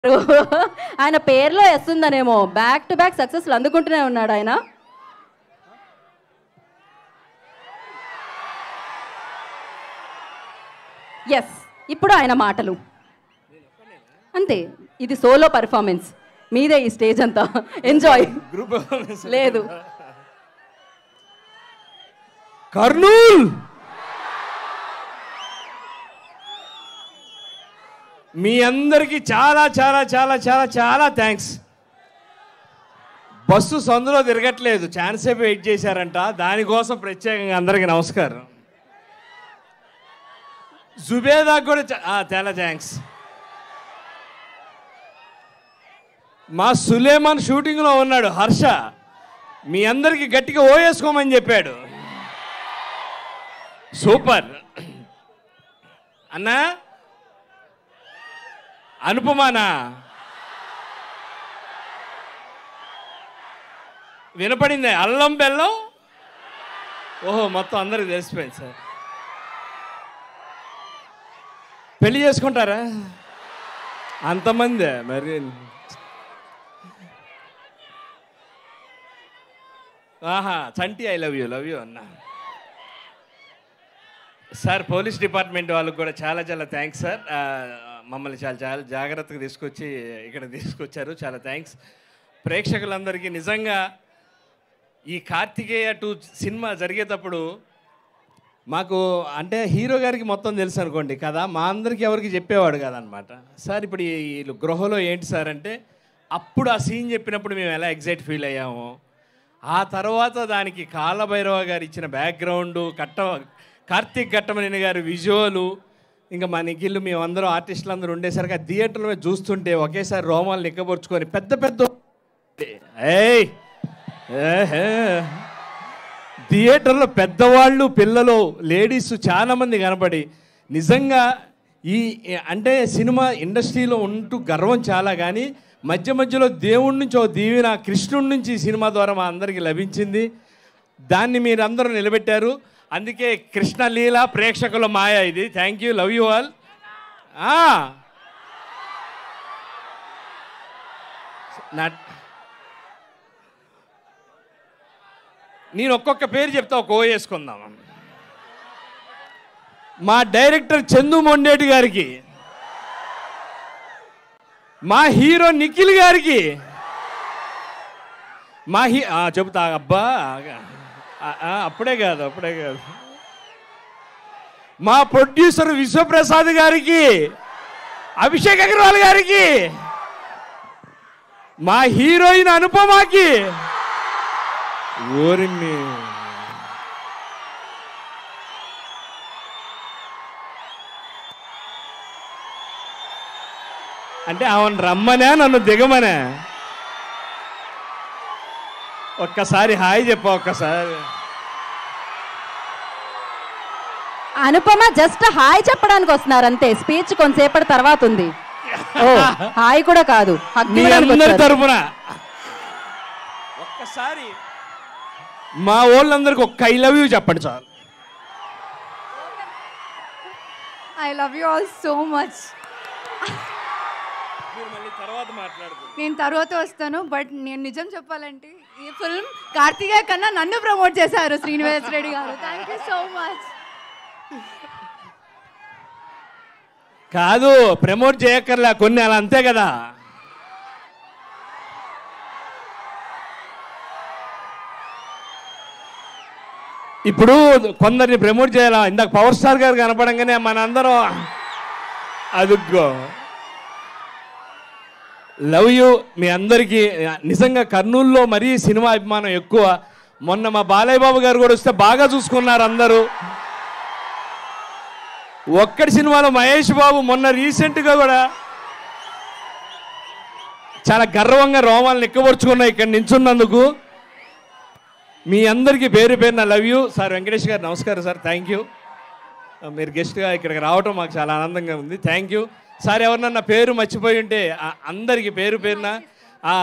ఆయన పేరులో ఎస్ ఉందనేమో బ్యాక్ టు బ్యాక్ సక్సెస్లు అందుకుంటూనే ఉన్నాడు ఆయన ఎస్ ఇప్పుడు ఆయన మాటలు అంతే ఇది సోలో పర్ఫార్మెన్స్ మీదే ఈ స్టేజ్ అంతా ఎంజాయ్ గ్రూప్ లేదు కర్నూల్ మీ అందరికీ చాలా చాలా చాలా చాలా చాలా థ్యాంక్స్ బస్సు సందులో తిరగట్లేదు ఛాన్సే వెయిట్ చేశారంట దానికోసం ప్రత్యేకంగా అందరికీ నమస్కారం జుబేదా కూడా చా- ఆ, చాలా థ్యాంక్స్ మా సులేమాన్ షూటింగ్లో ఉన్నాడు హర్ష మీ అందరికీ గట్టిగా ఓయేసుకోమని చెప్పాడు సూపర్ అన్నా అనుపమానా వినపడిందే అల్లం బెల్లం ఓహో మొత్తం అందరికి తెలిసిపోయింది సార్ పెళ్లి చేసుకుంటారా అంతమందే మరి ఆహా Chanti I love you love you అన్నా సార్ పోలీస్ డిపార్ట్మెంట్ వాళ్ళకి కూడా చాలా చాలా థ్యాంక్స్ సార్ ఆ, మమ్మల్ని చాలా చాలా జాగ్రత్తగా తీసుకొచ్చి ఇక్కడ తీసుకొచ్చారు చాలా థ్యాంక్స్ ప్రేక్షకులందరికీ నిజంగా ఈ కార్తికేయ టూ సినిమా జరిగేటప్పుడు మాకు అంటే హీరో గారికి మొత్తం తెలుసు అనుకోండి కదా మా అందరికీ ఎవరికి చెప్పేవాడు కాదనమాట సార్ ఇప్పుడు ఈ వీళ్ళు గృహలో ఏంటి సార్ అంటే అప్పుడు ఆ సీన్ చెప్పినప్పుడు మేము ఎలా ఎగ్జైట్ ఫీల్ అయ్యాము ఆ తర్వాత దానికి కాలభైరవ గారు ఇచ్చిన బ్యాక్గ్రౌండ్ కట్ట కార్తీక్ ఘట్టమనేని గారి విజువలు ఇంకా మా నిఖిల్ మేమందరం ఆర్టిస్టులు అందరూ ఉండేసరికి ఆ థియేటర్లో మేము చూస్తుంటే ఒకేసారి రోమాలు నిక్కబొడుచుకొని పెద్ద పెద్ద ఏయ్ ఏహే. థియేటర్లో పెద్దవాళ్ళు పిల్లలు లేడీస్ చాలామంది కనపడి నిజంగా ఈ అంటే సినిమా ఇండస్ట్రీలో ఉంటూ గర్వం చాలా కానీ మధ్య మధ్యలో దేవుడి నుంచి ఓ దీవెన కృష్ణుడి నుంచి ఈ సినిమా ద్వారా మా అందరికీ లభించింది దాన్ని మీరందరూ నిలబెట్టారు అందుకే కృష్ణ లీల ప్రేక్షకుల మాయ ఇది thank you love you all నా నేను ఒక్కొక్క పేరు చెప్తా ఒక ఓ వేసుకుందాం మా డైరెక్టర్ చందు మొండేటి గారికి మా హీరో నిఖిల్ గారికి మా హీ ఆ, చెబుతా అబ్బా ఆ, ఆ, అప్పుడే కాదు అప్పుడే కాదు మా ప్రొడ్యూసర్ విశ్వప్రసాద్ గారికి అభిషేక్ అగర్వాల్ గారికి మా హీరోయిన్ అనుపమాకి ఓరిని అంటే ఆమెను రమ్మనే నన్ను దిగమనే ఒక్కసారి హాయ్ చెప్ప ఒక్కసారి అనుపమ జస్ట్ హాయ్ చెప్పడానికి వస్తున్నారు అంతే స్పీచ్ కొంతసేపటి తర్వాత ఉంది ఓ హాయ్ కూడా కాదు hug మీ ఇవ్వడానికి అందరి వచ్చారు. తరపున ఒక్కసారి మా వాళ్ళందరికి ఒక్క ఐ లవ్ యూ చెప్పండి చాలు I love you all so much మీరు మళ్ళీ తర్వాత మాట్లాడుతుంది నేను తర్వాత వస్తాను బట్ నేను నిజం చెప్పాలంటే ఈ ఫిల్మ్ కార్తికేయ కన్నా నన్ను ప్రమోట్ చేశారు శ్రీనివాస్ రెడ్డి గారు థ్యాంక్ యూ సో మచ్ కాదు ప్రమోట్ చేయక్కర్లే కొన్ని అలా అంతే కదా ఇప్పుడు కొందరిని ప్రమోట్ చేయాలా ఇందాక పవర్ స్టార్ గారు కనపడంగానే మనందరం అదుగ్గో లవ్ యూ మీ అందరికీ నిజంగా కర్నూలులో మరీ సినిమా అభిమానం ఎక్కువ మొన్న మా బాలయ్య బాబు గారు కూడా వస్తే బాగా చూసుకున్నారు అందరూ ఒక్కడి సినిమాలో మహేష్ బాబు మొన్న రీసెంట్గా కూడా చాలా గర్వంగా రోమాలను ఎక్కబరుచుకున్నాయి ఇక్కడ నించున్నందుకు మీ అందరికీ పేరు పేరు నా లవ్ యూ సార్ వెంకటేష్ గారు నమస్కారం సార్ థ్యాంక్ యూ మీరు గెస్ట్గా ఇక్కడికి రావటం మాకు చాలా ఆనందంగా ఉంది థ్యాంక్ యూ సార్ ఎవరినన్నా పేరు మర్చిపోయి ఉంటే ఆ, అందరికీ పేరు పేరున ఆ,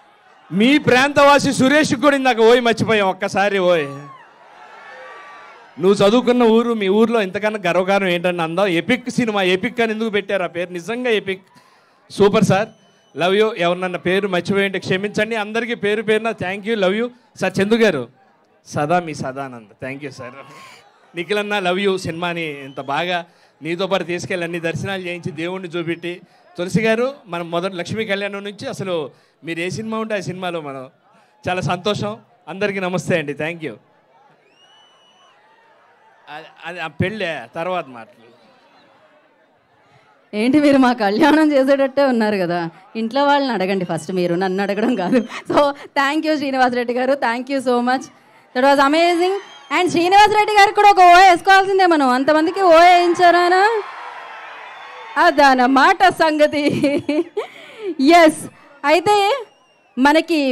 మీ ప్రాంతవాసి సురేష్ కూడా ఇందాక ఓయ్ మర్చిపోయాం ఒక్కసారి ఓయ్ నువ్వు చదువుకున్న ఊరు మీ ఊర్లో ఇంతకన్నా గర్వకారం ఏంటని అందాం ఎపిక్ సినిమా ఎపిక్ అని ఎందుకు పెట్టారు ఆ పేరు నిజంగా epic super sir love you ఎవరినన్న పేరు మర్చిపోయింటే క్షమించండి అందరికీ పేరు పేరున thank you love you sir Chandu గారు సదా మీ Sadanand thank you sir Nikhil అన్న లవ్ యూ సినిమాని ఇంత బాగా నీతో పాటు తీసుకెళ్ళి అన్ని దర్శనాలు చేయించి దేవుణ్ణి చూపెట్టి తులసి గారు మనం మొదటి లక్ష్మీ కళ్యాణం నుంచి అసలు మీరు ఏ సినిమా ఉంటే ఆ సినిమాలో మనం చాలా సంతోషం అందరికీ నమస్తే అండి థ్యాంక్ యూ అది- అది ఆ పెళ్ళే తర్వాత మాటలు ఏంటి మీరు మా కళ్యాణం చేసేటట్టే ఉన్నారు కదా ఇంట్లో వాళ్ళని అడగండి ఫస్ట్ మీరు నన్ను అడగడం కాదు so thank you Srinivas Reddy గారు thank you so much that was amazing and Srinivas Reddy గారికి కూడా ఒక ఓ వేసుకోవాల్సిందే మనం అంతమందికి ఓ వేయించారానా అదన్నమాట సంగతి ఎస్ అయితే మనకి